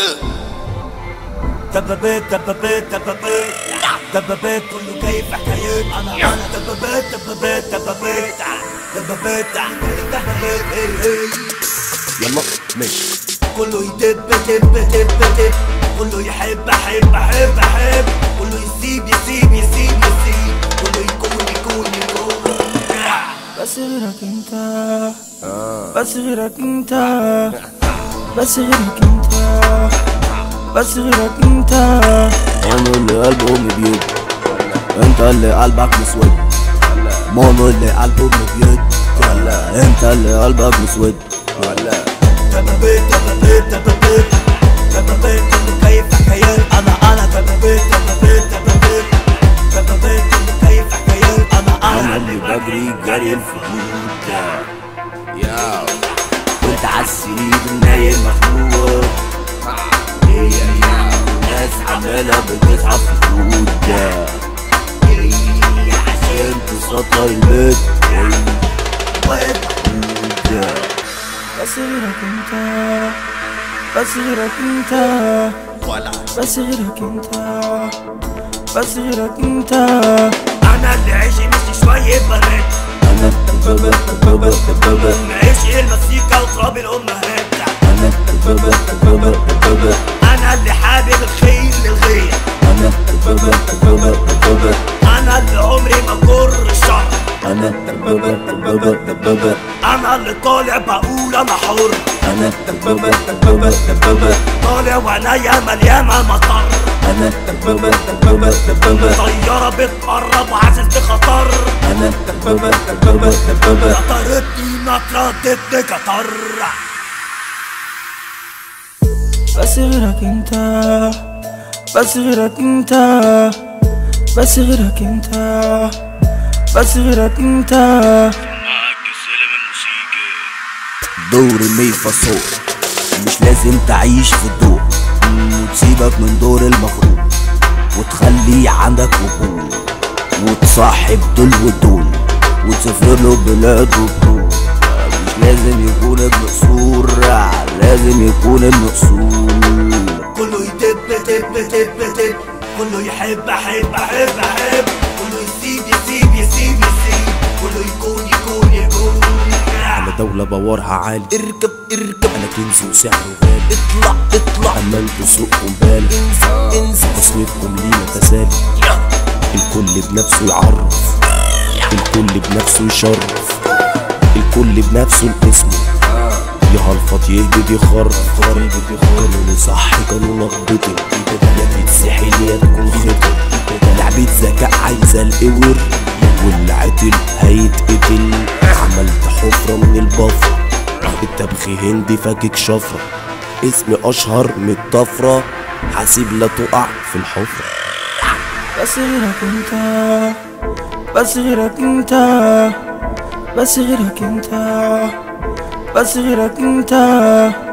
دبابات دبابات دبابات دبابات كله جاي في حكايات انا انا دبابات دبابات دبابات دبابات دبابات هي هي يلا ماشي كله يدب دب دب دب كله يحب احب احب احب كله يسيب يسيب يسيب يسيب كله يكون يكون يكون بس غيرك انت بس غيرك انت بس غيرك انت بس غيرك انت مانو اللي قلبه مبيض انت اللي قلبك مسود مانو اللي قلبه مبيض انت اللي قلبك مسود دبابات دبابات دبابات دبابات كله جاي في حكايات انا انا دبابات دبابات دبابات دبابات كله جاي في حكايات انا انا انا اللي بجري جري الفهود يا وانت عالسرير نايم مخنوق هي يا ناس عمالة بتصحى في الفهود هي عشان تسطر البيت واحد بس غيرك انت بس غيرك انت بس غيرك انت بس غيرك انت انا اللي عيشي مش شوية بنات انا البابا البابا البابا عيشي المزيكا وتراب الامهات انا البابا البابا البابا انا اللي حابب الخير للغير انا البابا البابا البابا انا اللي عمري ما جر الشر انا البابا البابا البابا انا اللي طالع بقول انا حر انا البابا البابا البابا طالع وعينيا مليانة مطر انا البابا البابا البابا طيارة بتقرب وعزلت خطر انا البابا البابا البابا طرتني نطرة ادتني قطر بس غيرك انت بس غيرك انت بس غيرك انت بس غيرك انت دور مي فاصول مش لازم تعيش في الدور وتسيبك من دور المغرور وتخلي عندك وجود وتصاحب دول ودول وتسافر له بلاد وبطول مش لازم يكون ابن اصول لازم يكون ابن اصول كله يدب دب دب دب كله يحب احب احب احب كله يسيب يسيب يسيب يسيب كله يكون يكون يكون انا دولة باورها عالي اركب اركب انا كنز وسعره غالي اطلع اطلع عمال تسوقكم بالي انزل انزل تصنيفكم لينا تسالي الكل بنفسه يعرف الكل بنفسه يشرف الكل بنفسه لاسمه يهلفط يهبد يخرف قانون صح قانون اخبطي يا تتسحل يا تكون خطر لعبة ذكاء عايزة القور واللي عتل هيتقتل عملت حفرة من البفرة التبخ هندي فاكك شفرة اسمي اشهر من الطفرة حاسب لا تقع في الحفرة بس غيرك انت بس غيرك انت بس غيرك انت بس غيرك انت